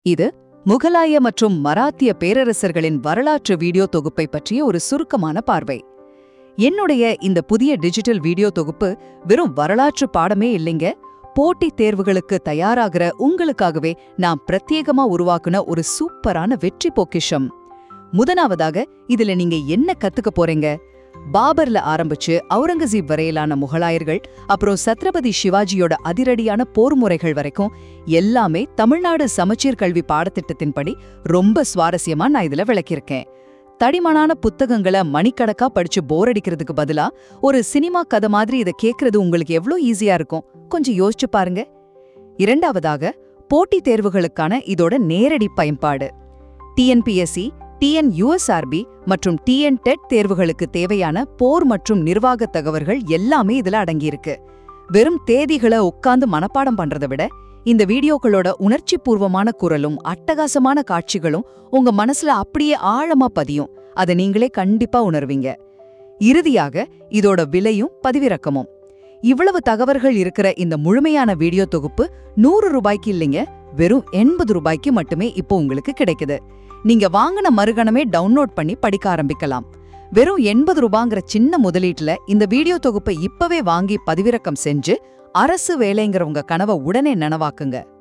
இது முகலாய மற்றும் மராத்திய பேரரசர்களின் வரலாற்று வீடியோ தொகுப்பை பற்றிய ஒரு சுருக்கமான பார்வை என்னுடைய இந்த புதிய டிஜிட்டல் வீடியோ தொகுப்பு வெறும் வரலாற்று பாடமே இல்லைங்க போட்டித் தேர்வுகளுக்கு தயாராகிற உங்களுக்காகவே நான் பிரத்யேகமா உருவாக்குன ஒரு சூப்பரான வெற்றி பொக்கிஷம் முதலாவதாக இதுல நீங்க என்ன கத்துக்க போறீங்க பாபர்ல ஆரம்பிச்சு அவுரங்கசீப் வரையிலான முகலாயர்கள் அப்புறம் சத்ரபதி சிவாஜியோட அதிரடியான போர் முறைகள் வரைக்கும் எல்லாமே தமிழ்நாடு சமச்சீர் கல்வி பாடத்திட்டத்தின்படி ரொம்ப சுவாரஸ்யமா நான் இதுல விளக்கியிருக்கேன் தடிமனான புத்தகங்களை மணிக்கணக்கா படிச்சு போர் அடிக்கிறதுக்கு பதிலா ஒரு சினிமா கதை மாதிரி இதை கேட்கறது உங்களுக்கு எவ்வளோ ஈஸியா இருக்கும் கொஞ்சம் யோசிச்சு பாருங்க இரண்டாவதாக போட்டித் தேர்வுகளுக்கான இதோட நேரடி பயன்பாடு டிஎன்பிஎஸ்சி டிஎன் யூஎஸ்ஆர்பி மற்றும் டிஎன் டெட் தேர்வுகளுக்கு தேவையான போர் மற்றும் நிர்வாக தகவல்கள் எல்லாமே இதுல அடங்கியிருக்கு வெறும் தேதிகளை உட்கார்ந்து மனப்பாடம் பண்றதை விட இந்த வீடியோக்களோட உணர்ச்சி பூர்வமான குரலும் அட்டகாசமான காட்சிகளும் உங்க மனசுல அப்படியே ஆழமா பதியும் அதை நீங்களே கண்டிப்பா உணர்வீங்க இறுதியாக இதோட விலையும் பதிவிறக்கமும் இவ்வளவு தகவல்கள் இருக்கிற இந்த முழுமையான வீடியோ தொகுப்பு நூறு ரூபாய்க்கு இல்லைங்க வெறும் எண்பது ரூபாய்க்கு மட்டுமே இப்போ உங்களுக்கு கிடைக்குது நீங்க வாங்கின மறுகணமே டவுன்லோட் பண்ணி படிக்க ஆரம்பிக்கலாம் வெறும் எண்பது ரூபாங்கிற சின்ன முதலீட்டுல இந்த வீடியோ தொகுப்பை இப்பவே வாங்கி பதிவிறக்கம் செஞ்சு அரசு வேலைங்கிறவங்க கனவை உடனே நனவாக்குங்க